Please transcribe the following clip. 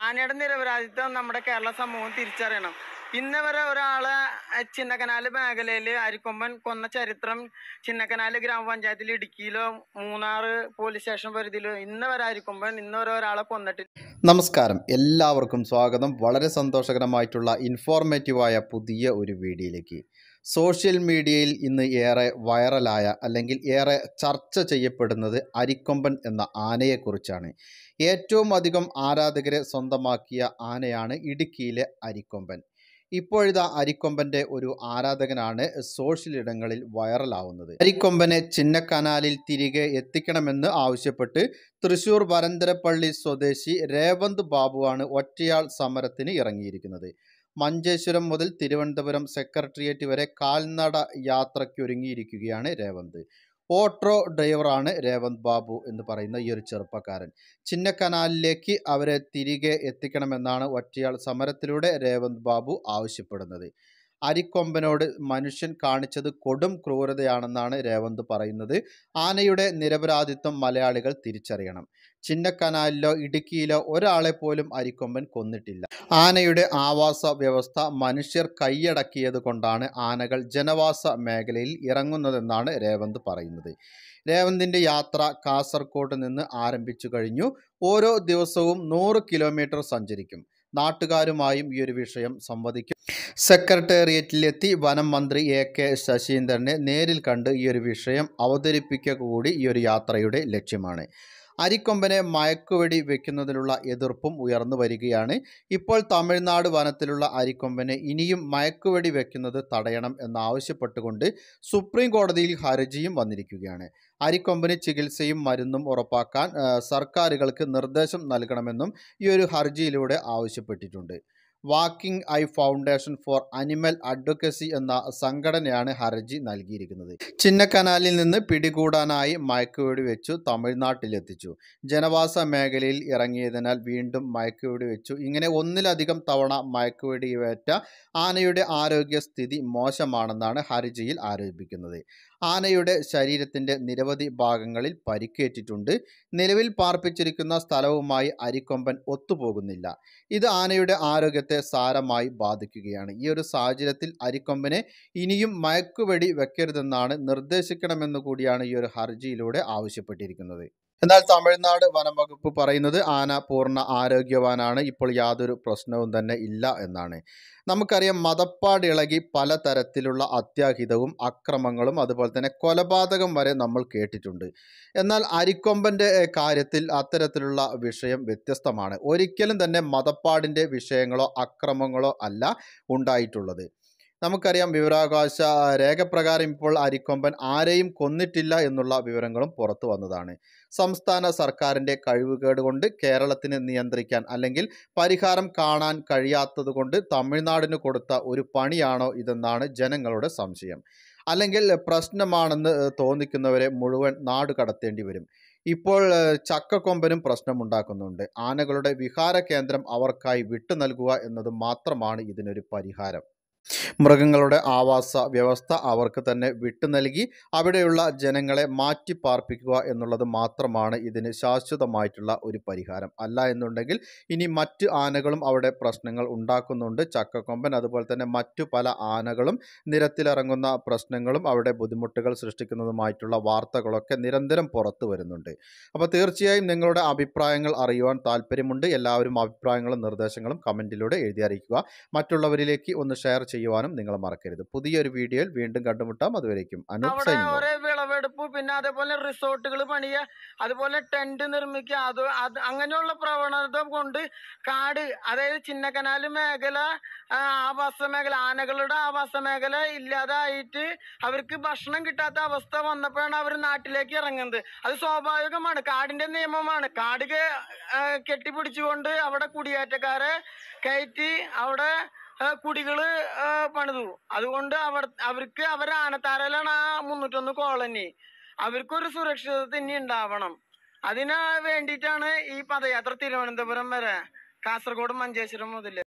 ആനയുടെ നിരപരാധിത്വം നമ്മുടെ കേരള സമൂഹം തിരിച്ചറിയണം ഇന്ന് വരെ ഒരാളെ അഹ് ചിന്നക്കനാല് മേഖലയിൽ അരിക്കൊമ്പൻ കൊന്ന ചരിത്രം ചിന്നക്കനാല് ഗ്രാമപഞ്ചായത്തിൽ ഇടുക്കിയിലോ മൂന്നാറ് പോലീസ് സ്റ്റേഷൻ പരിധിയിലോ ഇന്ന് വരെ അരിക്കൊമ്പൻ ഇന്ന് വരെ ഒരാളെ കൊന്നിട്ടില്ല നമസ്കാരം എല്ലാവർക്കും സ്വാഗതം വളരെ സന്തോഷകരമായിട്ടുള്ള ഇൻഫോർമേറ്റീവായ പുതിയ ഒരു വീഡിയോയിലേക്ക് സോഷ്യൽ മീഡിയയിൽ ഇന്ന് ഏറെ വൈറലായ അല്ലെങ്കിൽ ഏറെ ചർച്ച ചെയ്യപ്പെടുന്നത് അരിക്കൊമ്പൻ എന്ന ആനയെക്കുറിച്ചാണ് ഏറ്റവും അധികം ആരാധകരെ സ്വന്തമാക്കിയ ആനയാണ് ഇടുക്കിയിലെ അരിക്കൊമ്പൻ ഇപ്പോഴിതാ അരിക്കൊമ്പൻ്റെ ഒരു ആരാധകനാണ് സോഷ്യൽ ഇടങ്ങളിൽ വൈറലാവുന്നത് അരിക്കൊമ്പനെ ചിന്നക്കനാലിൽ തിരികെ എത്തിക്കണമെന്ന് ആവശ്യപ്പെട്ട് തൃശൂർ വരന്തരപ്പള്ളി സ്വദേശി രേവന്ത് ബാബുവാണ് ഒറ്റയാൾ സമരത്തിന് ഇറങ്ങിയിരിക്കുന്നത് മഞ്ചേശ്വരം മുതൽ തിരുവനന്തപുരം സെക്രട്ടേറിയറ്റ് വരെ കാൽനട യാത്രയ്ക്കൊരുങ്ങിയിരിക്കുകയാണ് രേവന്ത് ഓട്ടോ ഡ്രൈവറാണ് രേവന്ത് ബാബു എന്ന് പറയുന്ന ഈ ഒരു ചെറുപ്പക്കാരൻ ചിന്നക്കനാലിലേക്ക് അവരെ തിരികെ എത്തിക്കണമെന്നാണ് ഒറ്റയാൾ സമരത്തിലൂടെ രേവന്ത് ബാബു ആവശ്യപ്പെടുന്നത് അരിക്കൊമ്പനോട് മനുഷ്യൻ കാണിച്ചത് കൊടും ക്രൂരതയാണെന്നാണ് രേവന്ത് പറയുന്നത് ആനയുടെ നിരപരാധിത്വം മലയാളികൾ തിരിച്ചറിയണം ചിന്നക്കനാലിലോ ഇടുക്കിയിലോ ഒരാളെ പോലും അരിക്കൊമ്പൻ കൊന്നിട്ടില്ല ആനയുടെ ആവാസ വ്യവസ്ഥ മനുഷ്യർ കൈയടക്കിയത് കൊണ്ടാണ് ആനകൾ ജനവാസ മേഖലയിൽ ഇറങ്ങുന്നതെന്നാണ് രേവന്ത് പറയുന്നത് രേവന്തിൻ്റെ യാത്ര കാസർഗോഡ് നിന്ന് ആരംഭിച്ചു കഴിഞ്ഞു ഓരോ ദിവസവും നൂറ് കിലോമീറ്റർ സഞ്ചരിക്കും നാട്ടുകാരുമായും ഈ ഒരു വിഷയം സംവദിക്കും സെക്രട്ടേറിയറ്റിലെത്തി വനം മന്ത്രി എ കെ ശശീന്ദ്രനെ നേരിൽ കണ്ട് ഈ ഒരു വിഷയം അവതരിപ്പിക്കുക കൂടി ഈ ഒരു യാത്രയുടെ ലക്ഷ്യമാണ് അരിക്കൊമ്പനെ മയക്കുവെടി വെക്കുന്നതിലുള്ള എതിർപ്പും ഉയർന്നു വരികയാണ് ഇപ്പോൾ തമിഴ്നാട് വനത്തിലുള്ള അരിക്കൊമ്പനെ ഇനിയും മയക്കുവെടി വെക്കുന്നത് തടയണം എന്നാവശ്യപ്പെട്ടുകൊണ്ട് സുപ്രീം കോടതിയിൽ ഹർജിയും വന്നിരിക്കുകയാണ് അരിക്കൊമ്പന് ചികിത്സയും മരുന്നും ഉറപ്പാക്കാൻ ആ, സർക്കാരുകൾക്ക് നിർദ്ദേശം നൽകണമെന്നും ഈ ഒരു ഹർജിയിലൂടെ ആവശ്യപ്പെട്ടിട്ടുണ്ട് walking eye foundation for animal advocacy എന്ന സംഘടനയാണ് ഹർജി നൽകിയിരിക്കുന്നത് ചിന്നക്കനാലിൽ നിന്ന് പിടികൂടാനായി മയക്കുവെടി വെച്ചു തമിഴ്നാട്ടിലെത്തിച്ചു ജനവാസ മേഖലയിൽ ഇറങ്ങിയതിനാൽ വീണ്ടും മയക്കുവെടി വെച്ചു ഇങ്ങനെ ഒന്നിലധികം തവണ മയക്കുവെടിയേറ്റ ആനയുടെ ആരോഗ്യസ്ഥിതി മോശമാണെന്നാണ് ഹർജിയിൽ ആരോപിക്കുന്നത് ആനയുടെ ശരീരത്തിൻ്റെ നിരവധി ഭാഗങ്ങളിൽ പരിക്കേറ്റിട്ടുണ്ട് നിലവിൽ പാർപ്പിച്ചിരിക്കുന്ന സ്ഥലവുമായി അരിക്കൊമ്പൻ ഒത്തുപോകുന്നില്ല ഇത് ആനയുടെ ആരോഗ്യത്തെ സാരമായി ബാധിക്കുകയാണ് ഈ ഒരു സാഹചര്യത്തിൽ അരിക്കൊമ്പനെ ഇനിയും മയക്കുവെടി വെക്കരുതെന്നാണ് നിർദ്ദേശിക്കണമെന്ന് കൂടിയാണ് ഈ ഒരു ഹർജിയിലൂടെ ആവശ്യപ്പെട്ടിരിക്കുന്നത് എന്നാൽ തമിഴ്നാട് വനം വകുപ്പ് പറയുന്നത് ആന പൂർണ്ണ ആരോഗ്യവാനാണ് ഇപ്പോൾ യാതൊരു പ്രശ്നവും തന്നെ ഇല്ല എന്നാണ് നമുക്കറിയാം മതപ്പാട് ഇളകി പലതരത്തിലുള്ള അത്യാഹിതവും അക്രമങ്ങളും അതുപോലെ തന്നെ കൊലപാതകം വരെ നമ്മൾ കേട്ടിട്ടുണ്ട് എന്നാൽ അരിക്കൊമ്പൻ്റെ ഏഹ്, കാര്യത്തിൽ അത്തരത്തിലുള്ള വിഷയം വ്യത്യസ്തമാണ് ഒരിക്കലും തന്നെ മതപ്പാടിൻ്റെ വിഷയങ്ങളോ അക്രമങ്ങളോ അല്ല ഉണ്ടായിട്ടുള്ളത് നമുക്കറിയാം വിവരാവകാശ രേഖപ്രകാരം ഇപ്പോൾ അരിക്കൊമ്പൻ ആരെയും കൊന്നിട്ടില്ല എന്നുള്ള വിവരങ്ങളും പുറത്തു വന്നതാണ് സംസ്ഥാന സർക്കാരിൻ്റെ കഴിവുകേട് കൊണ്ട് കേരളത്തിന് നിയന്ത്രിക്കാൻ അല്ലെങ്കിൽ പരിഹാരം കാണാൻ കഴിയാത്തതുകൊണ്ട് തമിഴ്നാടിന് കൊടുത്ത ഒരു പണിയാണോ ഇതെന്നാണ് ജനങ്ങളുടെ സംശയം അല്ലെങ്കിൽ പ്രശ്നമാണെന്ന് ഏഹ്, തോന്നിക്കുന്നവരെ മുഴുവൻ നാട് കടത്തേണ്ടി വരും ഇപ്പോൾ ഏഹ്, ചക്കക്കൊമ്പനും പ്രശ്നമുണ്ടാക്കുന്നുണ്ട് ആനകളുടെ വിഹാര കേന്ദ്രം അവർക്കായി വിട്ടു നൽകുക എന്നത് മാത്രമാണ് ഇതിനൊരു പരിഹാരം മൃഗങ്ങളുടെ ആവാസ വ്യവസ്ഥ അവർക്ക് തന്നെ വിട്ടു നൽകി അവിടെയുള്ള ജനങ്ങളെ മാറ്റി പാർപ്പിക്കുക എന്നുള്ളത് മാത്രമാണ് ഇതിന് ശാശ്വതമായിട്ടുള്ള ഒരു പരിഹാരം അല്ല എന്നുണ്ടെങ്കിൽ ഇനി മറ്റ് ആനകളും അവിടെ പ്രശ്നങ്ങൾ ഉണ്ടാക്കുന്നുണ്ട് ചക്കക്കൊമ്പൻ അതുപോലെ തന്നെ മറ്റു പല ആനകളും നിരത്തിലിറങ്ങുന്ന പ്രശ്നങ്ങളും അവിടെ ബുദ്ധിമുട്ടുകൾ സൃഷ്ടിക്കുന്നതുമായിട്ടുള്ള വാർത്തകളൊക്കെ നിരന്തരം പുറത്തു വരുന്നുണ്ട് അപ്പോൾ തീർച്ചയായും നിങ്ങളുടെ അഭിപ്രായങ്ങൾ അറിയുവാൻ താല്പര്യമുണ്ട് എല്ലാവരും അഭിപ്രായങ്ങളും നിർദ്ദേശങ്ങളും കമൻറ്റിലൂടെ എഴുതി അറിയിക്കുക മറ്റുള്ളവരിലേക്ക് ഒന്ന് ഷെയർ ചെയ്യുവാനും നിങ്ങൾ മറക്കരുത് പുതിയൊരു വീഡിയോയിൽ വീണ്ടും കണ്ടുമുട്ടാം അതുവരേക്കും അനൂപ് അവിടെ സൈനിങ് ഓഫ്. ഓരോ വിളവെടുപ്പ് പിന്നെ അതേപോലെ റിസോർട്ടുകൾ പണിയുക അതുപോലെ ടെന്റ് നിർമ്മിക്കുക അത് അത് അങ്ങനെയുള്ള പ്രവണത കൊണ്ട് കാട് അതായത് ചിന്നക്കനാല് മേഖല ആ, ആവാസ മേഖല ആനകളുടെ ആവാസ മേഖല ഇല്ലാതായിട്ട് അവർക്ക് ഭക്ഷണം കിട്ടാത്ത അവസ്ഥ വന്നപ്പോഴാണ് അവർ നാട്ടിലേക്ക് ഇറങ്ങുന്നത് അത് സ്വാഭാവികമാണ് കാടിന്റെ നിയമമാണ് കാട് കെ- ആ, കെട്ടിപ്പിടിച്ചുകൊണ്ട് അവിടെ കുടിയേറ്റക്കാരെ കയറ്റി അവിടെ ആ, കുടികള് ആ, പണിതു അതുകൊണ്ട് അവർ അവർക്ക് അവർ ആനത്താരയിലാണ് ആ മുന്നൂറ്റൊന്ന് കോളനി അവർക്കൊരു സുരക്ഷിതത്വം ഇനി ഉണ്ടാവണം അതിന് വേണ്ടിയിട്ടാണ് ഈ പദയാത്ര തിരുവനന്തപുരം വരെ കാസർഗോഡ് മഞ്ചേശ്വരം മുതൽ